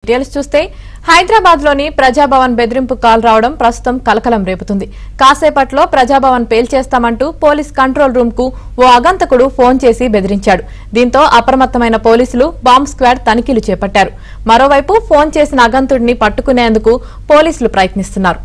details చూస్తే హైదరాబాద్ లోని ప్రజాభవన్ బెదిరింపు కాల్ రావడం ప్రస్తుతం కలకలం రేపుతుంది కాసేపట్లో ప్రజాభవన్ పేల్చేస్తామంటూ పోలీస్ కంట్రోల్ రూమ్ కు ఓ అగంతకుడు ఫోన్ చేసి బెదిరించాడు దీంతో అప్రమత్తమైన పోలీసులు బాంబ్ స్క్వాడ్ తనిఖీలు చేపట్టారు మరోవైపు ఫోన్ చేసిన అగంతుడిని పట్టుకునేందుకు పోలీసులు ప్రయత్నిస్తున్నారు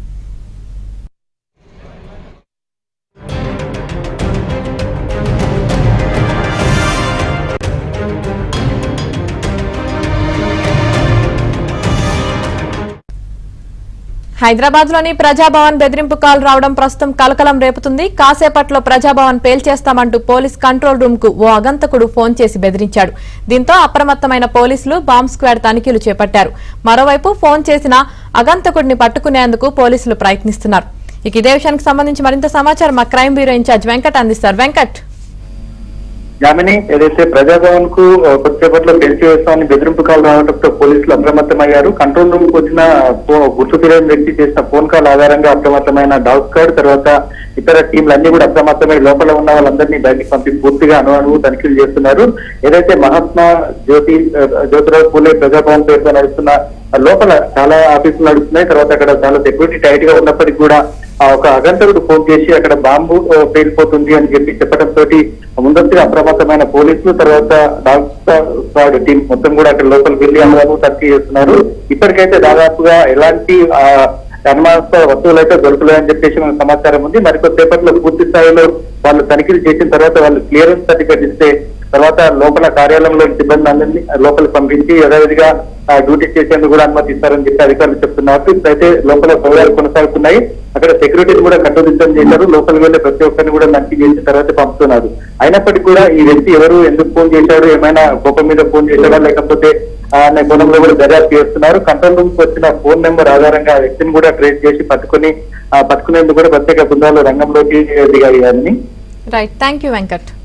హైదరాబాద్ లోని ప్రజాభవన్ బెదిరింపు కాల్ రావడం ప్రస్తుతం కలకలం రేపుతుంది కాసేపట్లో ప్రజాభవన్ పేల్చేస్తామంటూ పోలీస్ కంట్రోల్ రూమ్ కు ఓ అగంతకుడు ఫోన్ చేసి బెదిరించాడు దీంతో అప్రమత్తమైన పోలీసులు బాంబ్ స్క్వాడ్ తనిఖీలు చేపట్టారు మరోవైపు ఫోన్ చేసిన అగంతకుడిని పట్టుకునేందుకు పోలీసులు ప్రయత్నిస్తున్నారు ఇక ఇదే విషయానికి సంబంధించి మరింత సమాచారం మా క్రైమ్ బ్యూరో ఇన్ఛార్జ్ వెంకట్ అందిస్తారు వెంకట్ యామిని ఏదైతే ప్రజాభవన్ కు ఆ, కొద్దిసేపట్లో పెంచి వేస్తామని బెదిరింపు కాల్ రావడంతో పోలీసులు అప్రమత్తమయ్యారు కంట్రోల్ రూమ్ కు వచ్చిన ఫో- గుర్తు తెలియని వ్యక్తి చేసిన ఫోన్ కాల్ ఆధారంగా అప్రమత్తమైన డాగ్ స్క్వాడ్ తర్వాత ఇతర టీంలు అన్ని కూడా అప్రమత్తమై లోపల ఉన్న వాళ్ళందరినీ బయటికి పంపి పూర్తిగా అణు అణువు తనిఖీలు చేస్తున్నారు ఏదైతే మహాత్మా జ్యోతి ఆ, జ్యోతిరావు పూలే ప్రజాభవన్ పేరుతో నడుస్తున్న ఆ, లోపల చాలా ఆఫీసులు నడుస్తున్నాయి తర్వాత అక్కడ చాలా సెక్యూరిటీ టైట్ గా ఉన్నప్పటికీ కూడా ఆ ఒక అగంతకుడు ఫోన్ చేసి అక్కడ బాంబు ఆ, పేలిపోతుంది అని చెప్పి చెప్పడంతో ముందస్తుగా అప్రమత్తమైన పోలీసులు తర్వాత డాక్టర్ స్క్వాడ్ టీం మొత్తం కూడా అక్కడ లోపలికి వెళ్లి అందరూ తనిఖీ చేస్తున్నారు ఇప్పటికైతే దాదాపుగా ఎలాంటి ఆ, అనుమానాస్పద వస్తువులు అయితే దొరకలేదని చెప్పేసి మనకు సమాచారం ఉంది మరికొద్దిసేపట్లో పూర్తి స్థాయిలో వాళ్ళు తనిఖీలు చేసిన తర్వాత వాళ్ళు క్లియరెన్స్ సర్టిఫికేట్ ఇస్తే తర్వాత లోపల కార్యాలయంలో సిబ్బంది అందరినీ లోపలికి పంపించి యథావిధిగా ఆ, డ్యూటీ చేసేందుకు కూడా అనుమతిస్తారని చెప్పి అధికారులు చెప్తున్నారు ఇప్పుడైతే లోపల సౌకర్యాలు కొనసాగుతున్నాయి అక్కడ సెక్యూరిటీని కూడా కట్టుదిట్టం చేశారు లోపలికి వెళ్ళే ప్రతి ఒక్కరిని కూడా నచ్చి చేసిన తర్వాత పంపుతున్నారు అయినప్పటికీ కూడా ఈ వ్యక్తి ఎవరు ఎందుకు ఫోన్ చేశాడు ఏమైనా కోపం మీద ఫోన్ చేశాడా లేకపోతే ఆ, అనే కోణంలో కూడా దర్యాప్తు చేస్తున్నారు కంట్రోల్ రూమ్ కు వచ్చిన ఫోన్ నెంబర్ ఆధారంగా ఆ వ్యక్తిని కూడా ట్రేస్ చేసి పట్టుకుని ఆ, పట్టుకునేందుకు కూడా ప్రత్యేక బృందాలు రంగంలోకి దిగాయి అని రైట్ థ్యాంక్ యూ వెంకట్